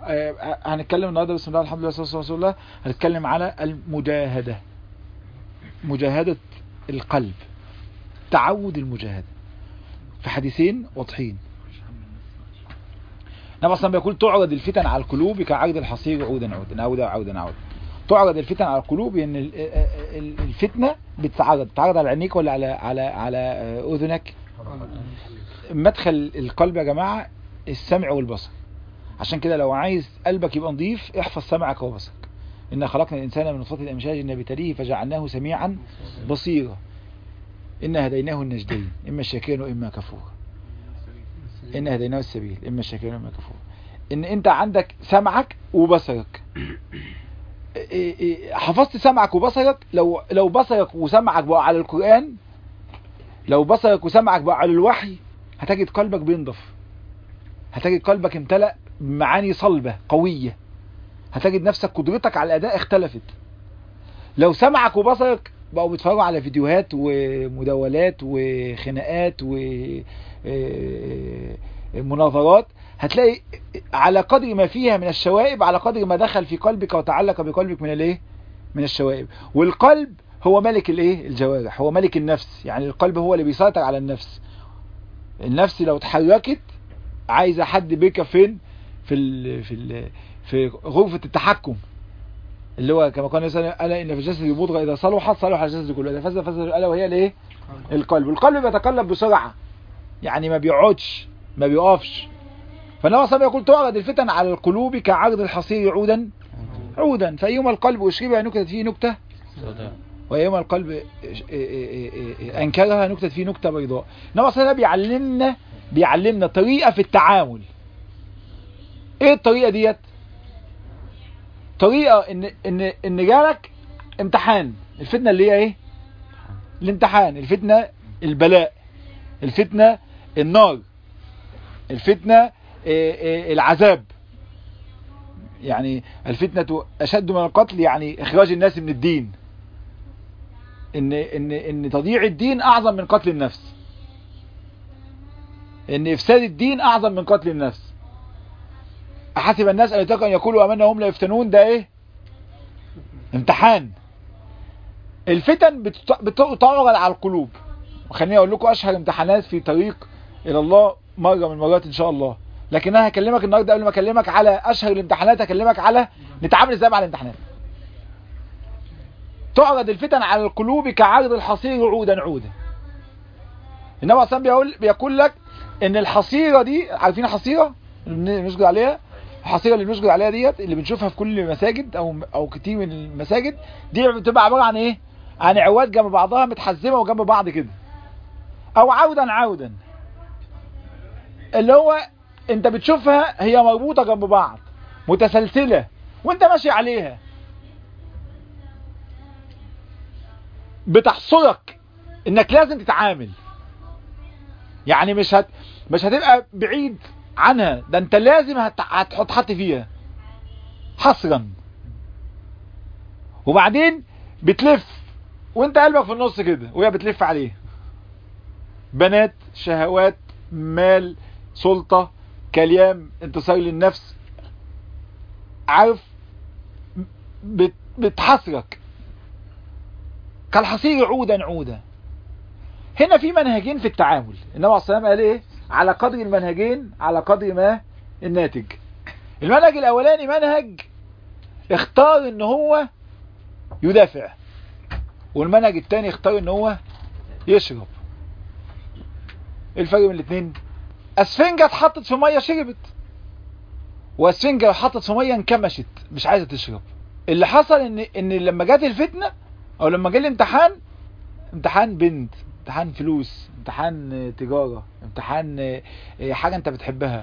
آه، هنتكلم النهارده بسم الله الحمد لله والصلاه والسلام على رسول الله هنتكلم على المجاهده مجاهده القلب تعود المجاهده في حديثين واضحين النبي صلى بيقول تعرض الفتن على القلوب كعرض الحصير عودا عودا عودا عودا عودا تعرض الفتن على القلوب ان ال- ال- الفتنه بتتعرض بتتعرض على عينيك ولا على على على اذنك مدخل القلب يا جماعه السمع والبصر عشان كده لو عايز قلبك يبقى نظيف احفظ سمعك وبصرك إن خلقنا الإنسان من نطفة الأمشاج نبتليه فجعلناه سميعا بصيرا إن هديناه النجدين إما الشاكرا وإما كفورا إن هديناه السبيل إما الشاكرا وإما كفورا إن أنت عندك سمعك وبصرك إيه إيه حفظت سمعك وبصرك لو لو بصرك وسمعك بقى على القرآن لو بصرك وسمعك بقى على الوحي هتجد قلبك بينضف هتجد قلبك امتلأ معاني صلبة قوية هتجد نفسك قدرتك على الأداء اختلفت لو سمعك وبصرك بقوا بيتفرجوا على فيديوهات ومداولات وخناقات ومناظرات هتلاقي على قدر ما فيها من الشوائب على قدر ما دخل في قلبك وتعلق بقلبك من الايه من الشوائب والقلب هو ملك الايه الجوارح هو ملك النفس يعني القلب هو اللي بيسيطر على النفس النفس لو اتحركت عايزه حد بيك فين في ال في ال في غرفه التحكم اللي هو كما قال مثلا الا ان في الجسد مضغه اذا صلحت صلح الجسد كله اذا فسد فسد الا وهي الايه القلب والقلب بيتقلب بسرعه يعني ما بيقعدش ما بيقفش فالنبي صلى الله يقول تعرض الفتن على القلوب كعرض الحصير عودا عودا فايما القلب اشربها نكتت فيه نكته وايما القلب انكرها نكتت فيه نكته بيضاء النبي صلى الله بيعلمنا بيعلمنا طريقه في التعامل ايه الطريقه ديت طريقه ان ان ان جالك امتحان الفتنه اللي هي ايه الامتحان الفتنه البلاء الفتنه النار الفتنه العذاب يعني الفتنه اشد من القتل يعني اخراج الناس من الدين ان ان ان تضييع الدين اعظم من قتل النفس ان افساد الدين اعظم من قتل النفس احسب الناس ان يتقوا ان يقولوا امنا هم لا يفتنون ده ايه امتحان الفتن بتعرض على القلوب وخليني اقول لكم اشهر امتحانات في طريق الى الله مره من المرات ان شاء الله لكن انا هكلمك النهارده قبل ما اكلمك على اشهر الامتحانات هكلمك على نتعامل ازاي مع الامتحانات تعرض الفتن على القلوب كعرض الحصير عودا عودا النبي صلى بيقول بيقول لك ان الحصيره دي عارفين الحصيره اللي بنسجد عليها الحصيره اللي بنسجد عليها ديت اللي بنشوفها في كل المساجد او او كتير من المساجد دي بتبقى عباره عن ايه عن عواد جنب بعضها متحزمه وجنب بعض كده او عودا عودا اللي هو انت بتشوفها هي مربوطه جنب بعض متسلسله وانت ماشي عليها بتحصرك انك لازم تتعامل يعني مش هت مش هتبقى بعيد عنها ده انت لازم هت... هتحط حط فيها حصرا وبعدين بتلف وانت قلبك في النص كده وهي بتلف عليه بنات شهوات مال سلطة كلام انتصار للنفس عارف بت... بتحصرك كالحصير عودا عودا هنا في منهجين في التعامل النبي عليه الصلاه قال ايه على قدر المنهجين على قدر ما الناتج المنهج الاولاني منهج اختار ان هو يدافع والمنهج الثاني اختار ان هو يشرب ايه الفرق بين الاثنين اسفنجه اتحطت في ميه شربت واسفنجه لو اتحطت في ميه انكمشت مش عايزه تشرب اللي حصل ان ان لما جت الفتنه او لما جه الامتحان امتحان بنت امتحان فلوس امتحان تجارة امتحان حاجة انت بتحبها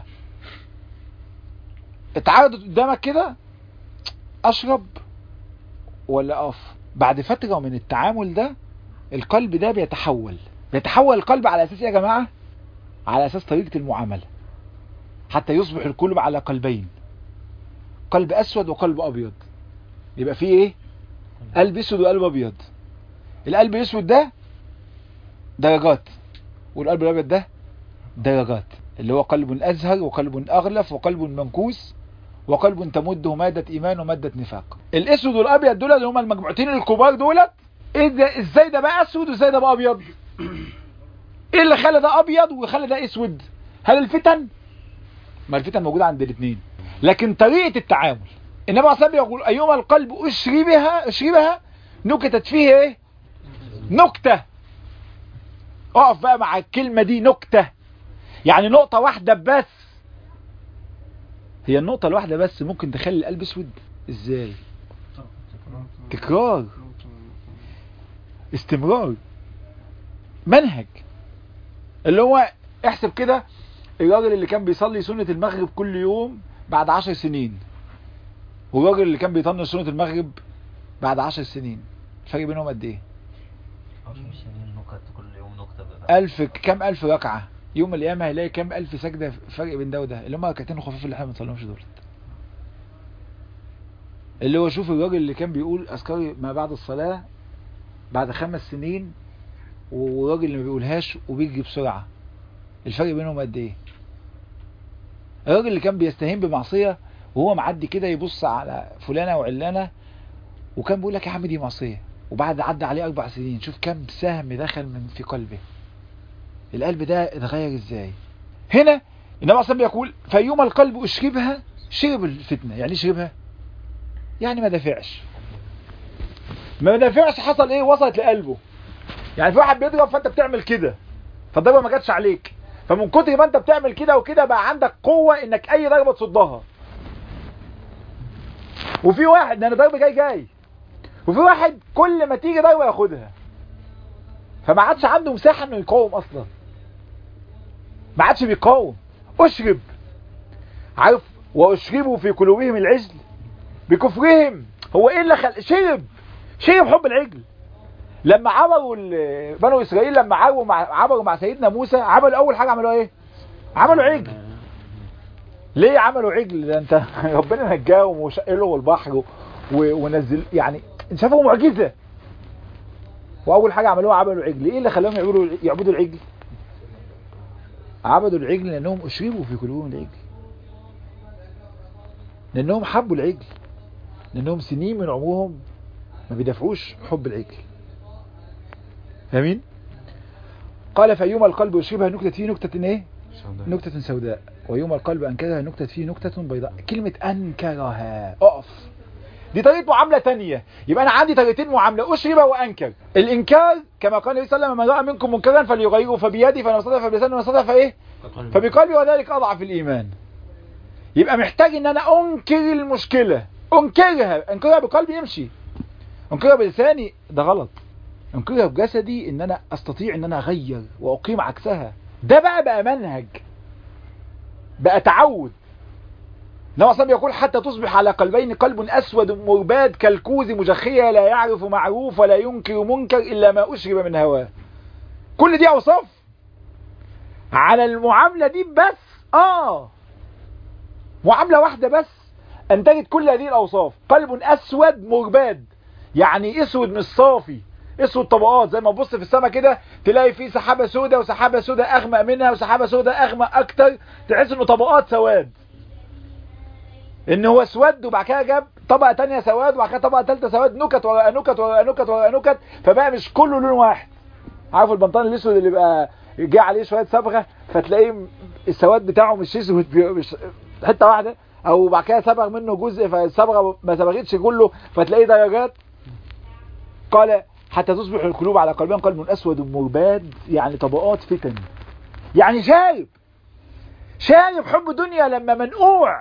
اتعرضت قدامك كده اشرب ولا اقف بعد فترة من التعامل ده القلب ده بيتحول بيتحول القلب على اساس ايه يا جماعة على اساس طريقة المعاملة حتى يصبح القلب على قلبين قلب اسود وقلب ابيض يبقى فيه ايه قلب اسود وقلب ابيض القلب الاسود ده درجات والقلب الابيض ده درجات اللي هو قلب ازهر وقلب اغلف وقلب منكوس وقلب تمده مادة ايمان ومادة نفاق الاسود والابيض دول اللي هما المجموعتين الكبار دولت ايه ده ازاي ده بقى اسود وازاي ده بقى ابيض ايه اللي خلى ده ابيض وخلى ده اسود هل الفتن ما الفتن موجودة عند الاثنين لكن طريقة التعامل النبي عليه الصلاة والسلام يقول ايما القلب اشربها اشربها نكتت فيه ايه نكتة اقف بقى مع الكلمة دي نكتة يعني نقطة واحدة بس هي النقطة الواحدة بس ممكن تخلي القلب اسود ازاي تكرار استمرار منهج اللي هو احسب كده الراجل اللي كان بيصلي سنة المغرب كل يوم بعد عشر سنين والراجل اللي كان بيطنش سنة المغرب بعد عشر سنين الفرق بينهم قد ايه 10 سنين نكت كل يوم نكتة بقى ألف كام ألف ركعة يوم القيامة هيلاقي كام ألف سجدة فرق بين ده وده اللي هم ركعتين الخفاف اللي احنا ما بنصليهمش دول اللي هو شوف الراجل اللي كان بيقول أذكار ما بعد الصلاة بعد خمس سنين والراجل اللي ما بيقولهاش وبيجري بسرعة الفرق بينهم قد ايه الراجل اللي كان بيستهين بمعصية وهو معدي كده يبص على فلانة وعلانة وكان بيقول لك يا عم دي معصية وبعد عدى عليه أربع سنين شوف كم سهم دخل من في قلبه القلب ده اتغير ازاي هنا النبي عليه يقول فيوم القلب اشربها شرب الفتنة يعني ايه شربها يعني ما دافعش ما دافعش حصل ايه وصلت لقلبه يعني في واحد بيضرب فانت بتعمل كده فالضربه ما جاتش عليك فمن كتر ما انت بتعمل كده وكده بقى عندك قوة انك اي ضربة تصدها وفي واحد ده انا ضرب جاي جاي وفي واحد كل ما تيجي ضربة ياخدها فما عادش عنده مساحة انه يقاوم اصلا ما عادش بيقاوم اشرب عارف واشربوا في قلوبهم العجل بكفرهم هو ايه اللي خل... شرب شرب حب العجل لما عبروا ال- بنو اسرائيل لما عبروا مع عبروا مع سيدنا موسى عملوا اول حاجه عملوا ايه عملوا عجل ليه عملوا عجل ده انت ربنا نجاهم وشقلوا البحر و... ونزل يعني شافوا معجزه واول حاجه عملوها عملوا عجل ايه اللي خلاهم يعبدوا يعبدوا العجل عبدوا العجل لانهم اشربوا في قلوبهم العجل لانهم حبوا العجل لانهم سنين من عمرهم ما بيدافعوش حب العجل فاهمين قال فيوم القلب يشربها نكتة فيه نكتة ايه نكتة سوداء ويوم القلب أنكرها نكتة فيه نكتة بيضاء كلمة أنكرها أقف دي طريقة معاملة تانية يبقى أنا عندي طريقتين معاملة أشرب وأنكر الإنكار كما قال النبي صلى الله عليه وسلم من رأى منكم منكرا فليغيره فبيدي فلو استطاع فبلسانه واستطاع فإيه فبقلبي وذلك أضعف الإيمان يبقى محتاج إن أنا أنكر المشكلة أنكرها أنكرها بقلبي يمشي أنكرها بلساني ده غلط أنكرها بجسدي إن أنا أستطيع إن أنا أغير وأقيم عكسها ده بقى بقى منهج بقى تعود النبي صلى يقول حتى تصبح على قلبين قلب أسود مرباد كالكوز مجخية لا يعرف معروف ولا ينكر منكر إلا ما أشرب من هواه كل دي أوصاف على المعاملة دي بس آه معاملة واحدة بس أنتجت كل هذه الأوصاف قلب أسود مرباد يعني أسود مش صافي اسود طبقات زي ما تبص في السماء كده تلاقي فيه سحابة سوداء وسحابة سوداء اغمق منها وسحابة سوداء اغمق اكتر تحس انه طبقات سواد ان هو اسود وبعد كده جاب طبقة تانية سواد وبعد كده طبقة تالتة سواد نكت ورا نكت ورا نكت ورا نكت فبقى مش كله لون واحد عارف البنطلون الاسود اللي بقى جه عليه شوية صبغة فتلاقيه السواد بتاعه مش اسود مش حتة واحدة او بعد كده صبغ منه جزء فالصبغة ما صبغتش كله فتلاقيه درجات قال حتى تصبح القلوب على قلبين قلب أسود مرباد يعني طبقات فتن يعني شارب شارب حب دنيا لما منقوع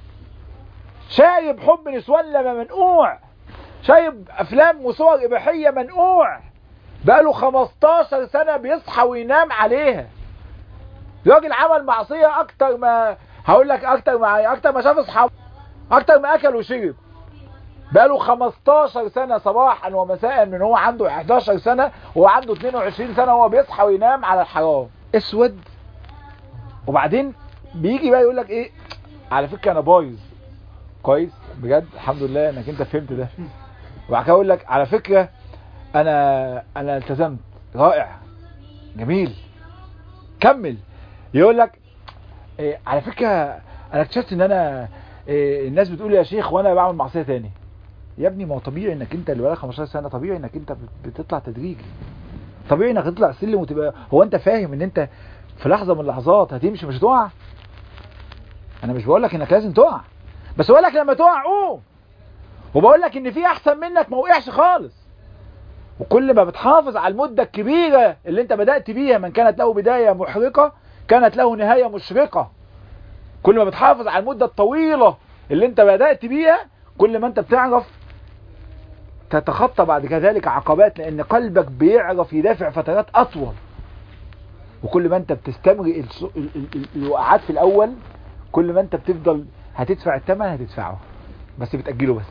شارب حب نسوان لما منقوع شارب أفلام وصور إباحية منقوع بقاله 15 سنة بيصحى وينام عليها راجل عمل معصية أكتر ما هقول لك أكتر ما أكتر ما شاف أصحابه أكتر ما أكل وشرب بقاله 15 سنة صباحا ومساء من هو عنده 11 سنة وهو عنده 22 سنة وهو بيصحى وينام على الحرام اسود وبعدين بيجي بقى يقول لك ايه على فكرة انا بايظ كويس بجد الحمد لله انك انت فهمت ده وبعد كده اقول لك على فكرة انا انا التزمت رائع جميل كمل يقول لك إيه على فكرة انا اكتشفت ان انا إيه الناس بتقول يا شيخ وانا بعمل معصيه تاني يا ابني ما هو طبيعي انك انت اللي بقالك 15 سنه طبيعي انك انت بتطلع تدريجي طبيعي انك تطلع السلم وتبقى هو انت فاهم ان انت في لحظه من اللحظات هتمشي مش هتقع انا مش بقول لك انك لازم تقع بس بقول لك لما تقع قوم وبقول لك ان في احسن منك ما وقعش خالص وكل ما بتحافظ على المده الكبيره اللي انت بدات بيها من كانت له بدايه محرقه كانت له نهايه مشرقه كل ما بتحافظ على المده الطويله اللي انت بدات بيها كل ما انت بتعرف تتخطى بعد كذلك عقبات لان قلبك بيعرف يدافع فترات اطول وكل ما انت بتستمر الوقعات في الاول كل ما انت بتفضل هتدفع الثمن هتدفعه بس بتأجله بس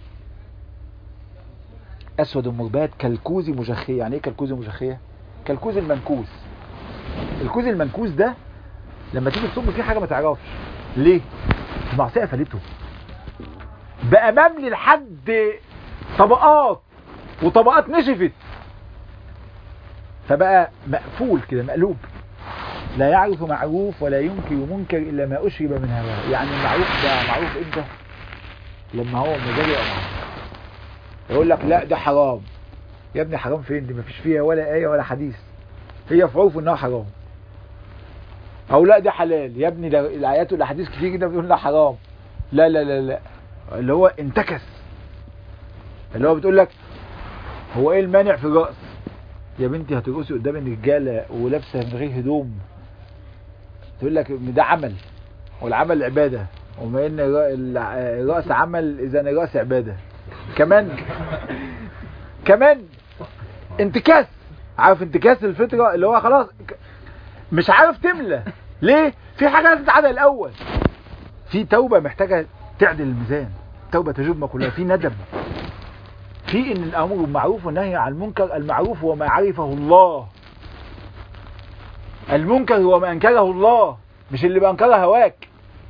اسود مربات كالكوز مجخية يعني ايه كالكوز مجخية كالكوز المنكوس الكوز المنكوس ده لما تيجي تصب فيه حاجة ما تعرفش ليه المعصية قفلته بقى مملي لحد طبقات وطبقات نشفت فبقى مقفول كده مقلوب لا يعرف معروف ولا ينكر منكر الا ما اشرب من هواه يعني المعروف ده معروف امتى لما هو مزاجي معروف يقول لك لا ده حرام يا ابني حرام فين دي مفيش فيها ولا ايه ولا حديث هي في عرف انها حرام او لا ده حلال يا ابني الايات والاحاديث كتير جدا بتقول ده حرام لا لا لا لا اللي هو انتكس اللي هو بتقول لك هو ايه المانع في الرأس يا بنتي هترقصي قدام الرجاله ولابسه من غير هدوم تقول لك ده عمل والعمل عباده وما ان الرأس عمل اذا الرأس عباده كمان كمان انتكاس عارف انتكاس الفطره اللي هو خلاص مش عارف تملى ليه في حاجه لازم تتعدل الاول في توبه محتاجه تعدل الميزان توبه تجوب ما كلها في ندم في ان الامر بالمعروف والنهي عن المنكر المعروف هو ما عرفه الله المنكر هو ما انكره الله مش اللي بانكره هواك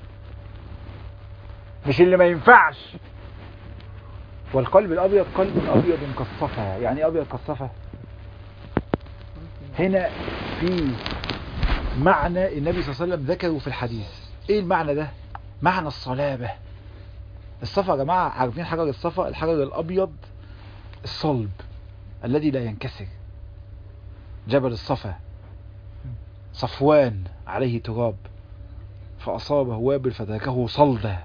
مش اللي ما ينفعش والقلب الابيض قلب ابيض كالصفا يعني ايه ابيض كالصفا هنا في معنى النبي صلى الله عليه وسلم ذكره في الحديث ايه المعنى ده معنى الصلابة الصفا يا جماعة عارفين حجر الصفا الحجر الابيض الصلب الذي لا ينكسر جبل الصفا صفوان عليه تراب فأصابه وابل فتركه صلدا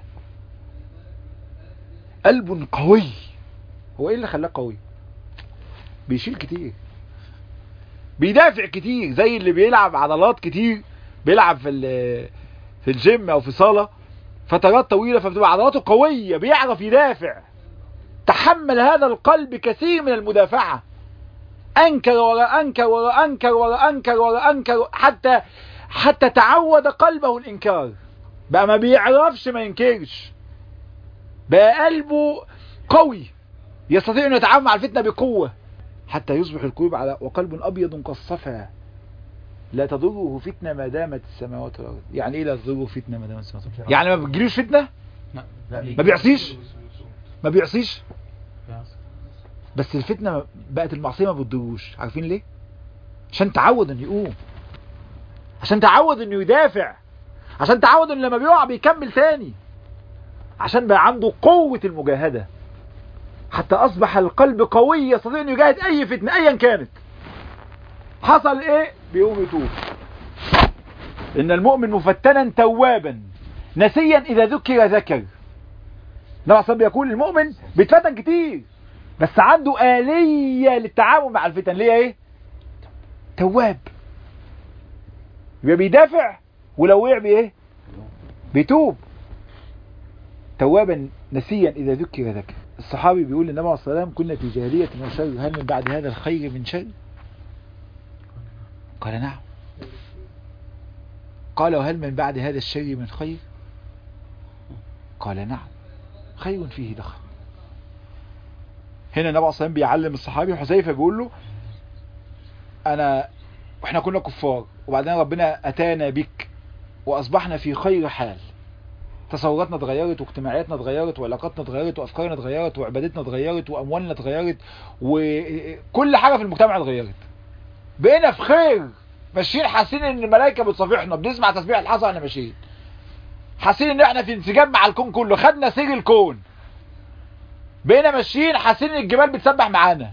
قلب قوي هو ايه اللي خلاه قوي بيشيل كتير بيدافع كتير زي اللي بيلعب عضلات كتير بيلعب في في الجيم او في صالة فترات طويلة فبتبقى عضلاته قوية بيعرف يدافع تحمل هذا القلب كثير من المدافعة أنكر ولا أنكر ولا أنكر ولا أنكر ولا أنكر حتى حتى تعود قلبه الإنكار بقى ما بيعرفش ما ينكرش بقى قلبه قوي يستطيع أن يتعامل مع الفتنة بقوة حتى يصبح القلوب على وقلب أبيض كالصفا لا تضره فتنة ما دامت السماوات والأرض يعني إيه لا تضره فتنة ما دامت السماوات والأرض يعني ما بتجيلوش فتنة ما بيعصيش ما بيعصيش بس الفتنة بقت المعصية ما بتضروش عارفين ليه عشان تعود انه يقوم عشان تعود انه يدافع عشان تعود انه لما بيقع بيكمل تاني عشان بقى عنده قوة المجاهدة حتى اصبح القلب قوي يستطيع انه يجاهد اي فتنة ايا كانت حصل ايه بيقوم يتوب ان المؤمن مفتنا توابا نسيا اذا ذكر ذكر النبي صلى يقول المؤمن بيتفتن كتير بس عنده آلية للتعامل مع الفتن ليه ايه تواب يبقى بيدافع ولو وقع بايه بيتوب توابا نسيا اذا ذكر ذكر الصحابي بيقول للنبي عليه الصلاه والسلام كنا في جاهليه وشر هل من بعد هذا الخير من شر قال نعم قال وهل من بعد هذا الشر من خير قال نعم خير فيه دخل هنا النبي عليه الصلاه والسلام بيعلم الصحابي حذيفه بيقول له انا واحنا كنا كفار وبعدين ربنا اتانا بك واصبحنا في خير حال تصوراتنا اتغيرت واجتماعياتنا اتغيرت وعلاقاتنا اتغيرت وافكارنا اتغيرت وعبادتنا اتغيرت واموالنا اتغيرت وكل حاجه في المجتمع اتغيرت بقينا في خير ماشيين حاسين ان الملائكه بتصافحنا بنسمع تسبيح الحصى واحنا ماشيين حاسين ان احنا في انسجام مع الكون كله خدنا سير الكون بقينا ماشيين حاسين ان الجبال بتسبح معانا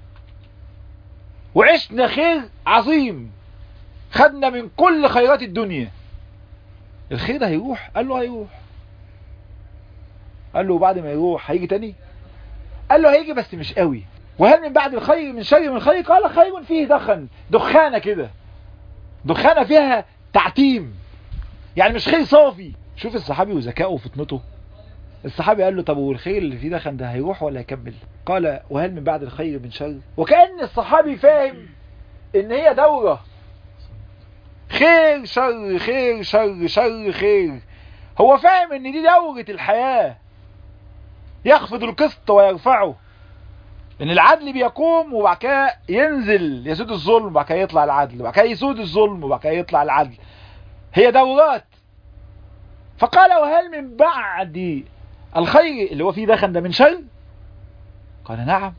وعشنا خير عظيم خدنا من كل خيرات الدنيا الخير ده هيروح قال له هيروح قال له بعد ما يروح هيجي تاني قال له هيجي بس مش قوي وهل من بعد الخير من شر من خير قال خير فيه دخن دخانه كده دخانه فيها تعتيم يعني مش خير صافي شوف الصحابي وذكائه وفطنته الصحابي قال له طب والخير اللي فيه دخن ده هيروح ولا هيكمل قال وهل من بعد الخير من شر وكأن الصحابي فاهم ان هي دورة خير شر خير شر شر خير هو فاهم ان دي دورة الحياة يخفض القسط ويرفعه ان العدل بيقوم وبعد كده ينزل يسود الظلم وبعد كده يطلع العدل وبعد كده يسود الظلم وبعد كده يطلع العدل هي دورات فقال وهل من بعد الخير اللي هو فيه دخن ده من شر قال نعم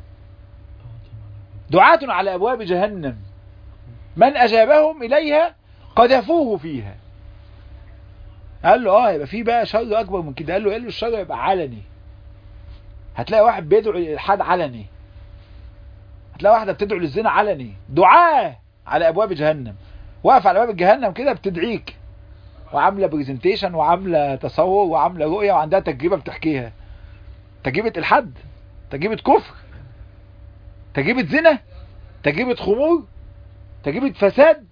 دعاة على أبواب جهنم من أجابهم إليها قذفوه فيها قال له اه يبقى في بقى شر أكبر من كده قال له قال له الشر يبقى علني هتلاقي واحد بيدعو للإلحاد علني هتلاقي واحدة بتدعو للزنا علني دعاة على أبواب جهنم واقف على باب جهنم كده بتدعيك وعامله برزنتيشن وعامله تصور وعامله رؤيه وعندها تجربه بتحكيها تجربه الحد تجربه كفر تجربه زنا تجربه خمور تجربه فساد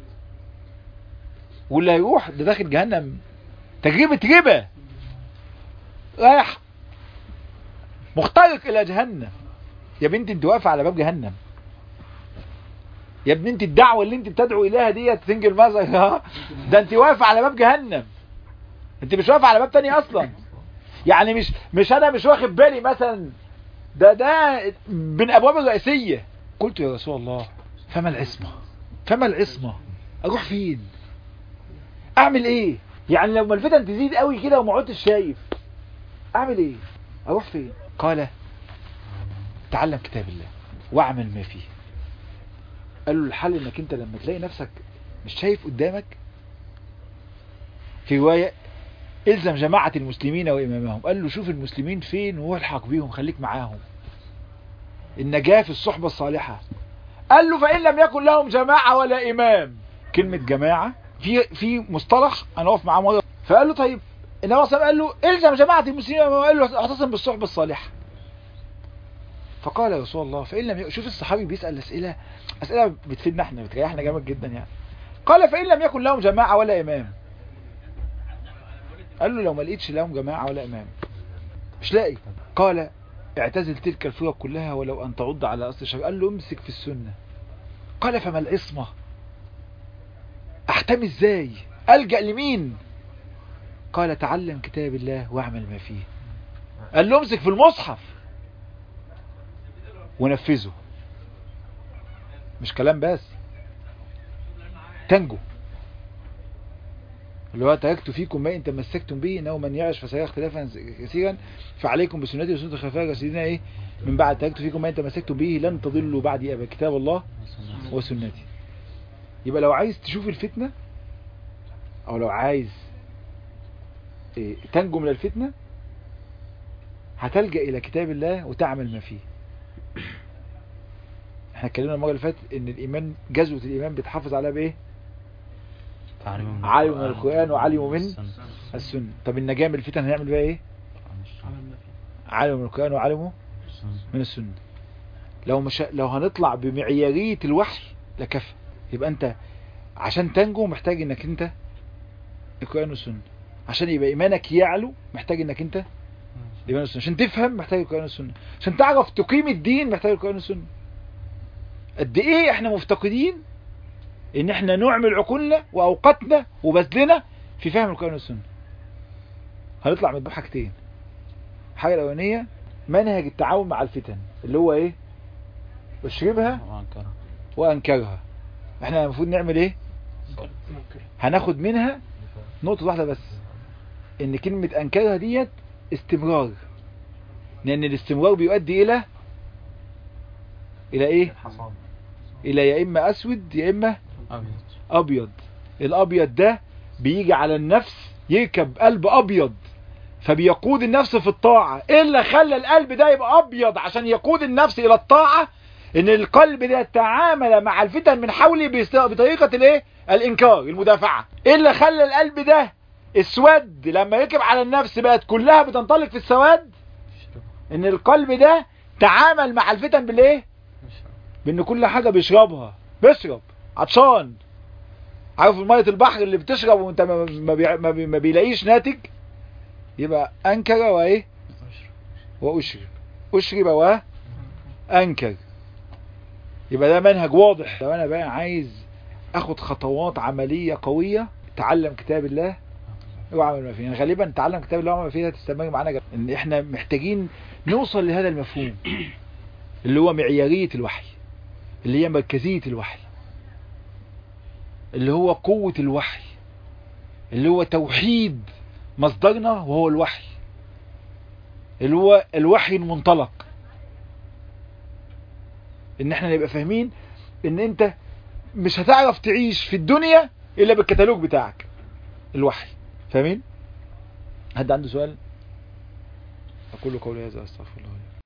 واللي هيروح ده داخل جهنم تجربه ربا رايح مخترق الى جهنم يا بنتي انت واقفه على باب جهنم يا ابني انت الدعوه اللي انت بتدعو اليها ديت سنجل ماذر ده انت واقفه على باب جهنم انت مش واقفه على باب تاني اصلا يعني مش مش انا مش واخد بالي مثلا ده ده من ابواب الرئيسيه قلت يا رسول الله فما العصمه فما العصمه اروح فين اعمل ايه يعني لما الفتن تزيد قوي كده وما عدتش شايف اعمل ايه اروح فين قال تعلم كتاب الله واعمل ما فيه قال له الحل انك انت لما تلاقي نفسك مش شايف قدامك في رواية الزم جماعة المسلمين وامامهم قال له شوف المسلمين فين والحق بيهم خليك معاهم النجاة في الصحبة الصالحة قال له فإن لم يكن لهم جماعة ولا إمام كلمة جماعة في في مصطلح أنا واقف معاه مرة فقال له طيب النبي صلى الله عليه وسلم قال له الزم جماعة المسلمين وامامهم قال له اعتصم بالصحبة الصالحة فقال يا رسول الله فإن لم ي... شوف الصحابي بيسأل أسئلة أسئلة بتفيدنا احنا بتريحنا جامد جدا يعني قال فإن لم يكن لهم جماعة ولا إمام قال له لو ما لقيتش لهم جماعة ولا إمام مش لاقي قال اعتزل تلك الفرق كلها ولو أن تعض على أصل الشر قال له امسك في السنة قال فما العصمة احتمي ازاي ألجأ لمين قال تعلم كتاب الله واعمل ما فيه قال له امسك في المصحف ونفذه مش كلام بس تنجو اللي هو تركت فيكم ما ان تمسكتم به انه من يعش فسيرى اختلافا كثيرا فعليكم بسنتي وسنه الخلفاء الراشدين ايه من بعد تركت فيكم ما ان تمسكتم به لن تضلوا بعدي ابدا كتاب الله وسنتي يبقى لو عايز تشوف الفتنه او لو عايز إيه تنجو من الفتنه هتلجأ الى كتاب الله وتعمل ما فيه احنا اتكلمنا المره اللي فاتت ان الايمان جزوه الايمان بتحافظ عليها بايه علموا من القران وعلموا من السنه طب النجاه من الفتن هنعمل بيها ايه علموا من القران وعلموا من السنه لو مش لو هنطلع بمعياريه الوحي لكفى يبقى انت عشان تنجو محتاج انك انت القران والسنه عشان يبقى ايمانك يعلو محتاج انك انت الإيمان والسنة عشان تفهم محتاج القرآن والسنة عشان تعرف تقيم الدين محتاج القرآن والسنة قد ايه احنا مفتقدين ان احنا نعمل عقولنا واوقاتنا وبذلنا في فهم القرآن والسنة هنطلع من حاجتين الحاجة الاولانية منهج التعاون مع الفتن اللي هو ايه اشربها وانكرها احنا المفروض نعمل ايه هناخد منها نقطة واحدة بس ان كلمة انكرها ديت استمرار لان الاستمرار بيؤدي الى الى ايه حصان الى يا اما اسود يا اما ابيض ابيض الابيض ده بيجي على النفس يركب قلب ابيض فبيقود النفس في الطاعة ايه اللي خلى القلب ده يبقى ابيض عشان يقود النفس الى الطاعة ان القلب ده تعامل مع الفتن من حوله بيست- بطريقة الايه الانكار المدافعة ايه اللي خلى القلب ده اسود لما يركب على النفس بقت كلها بتنطلق في السواد ان القلب ده تعامل مع الفتن بالايه بان كل حاجة بيشربها بيشرب عطشان عارف مية البحر اللي بتشرب وانت ما, ما, بي... ما, بي... ما بيلاقيش ناتج يبقى انكر وايه واشرب اشرب وانكر يبقى ده منهج واضح لو انا بقى عايز اخد خطوات عملية قوية تعلم كتاب الله واعمل ما فيه يعني غالبا تعلم كتاب الله واعمل ما فيه هتستمر معانا جدا. ان احنا محتاجين نوصل لهذا المفهوم اللي هو معيارية الوحي اللي هي مركزية الوحي اللي هو قوة الوحي اللي هو توحيد مصدرنا وهو الوحي اللي هو الوحي المنطلق ان احنا نبقى فاهمين ان انت مش هتعرف تعيش في الدنيا الا بالكتالوج بتاعك الوحي فاهمين حد عنده سؤال اقول قولي هذا استغفر الله لي